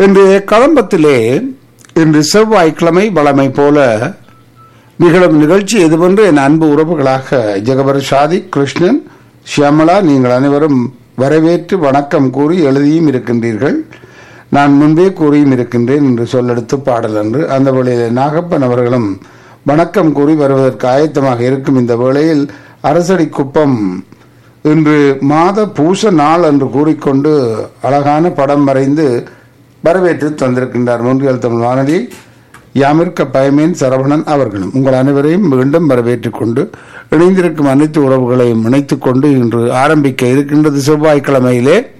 இன்றைய கலம்பத்திலே இன்று செவ்வாய்க்கிழமை வளமை போல நிகழும் நிகழ்ச்சி எதுவென்று என் அன்பு உறவுகளாக ஜெகபர் சாதி கிருஷ்ணன் ஷியாமலா நீங்கள் அனைவரும் வரவேற்று வணக்கம் கூறி எழுதியும் இருக்கின்றீர்கள் நான் முன்பே கூறியும் இருக்கின்றேன் என்று சொல்லெடுத்து பாடல் என்று அந்த வேளையில் நாகப்பன் அவர்களும் வணக்கம் கூறி வருவதற்கு ஆயத்தமாக இருக்கும் இந்த வேளையில் அரசடி குப்பம் இன்று மாத பூச நாள் என்று கூறிக்கொண்டு அழகான படம் வரைந்து வரவேற்று தந்திருக்கின்றார் மூன்றியல் தமிழ் வானொலி யாமிருக்க பயமேன் சரவணன் அவர்களும் உங்கள் அனைவரையும் மீண்டும் வரவேற்றுக் கொண்டு இணைந்திருக்கும் அனைத்து உறவுகளையும் இணைத்துக் கொண்டு இன்று ஆரம்பிக்க இருக்கின்றது செவ்வாய்க்கிழமையிலே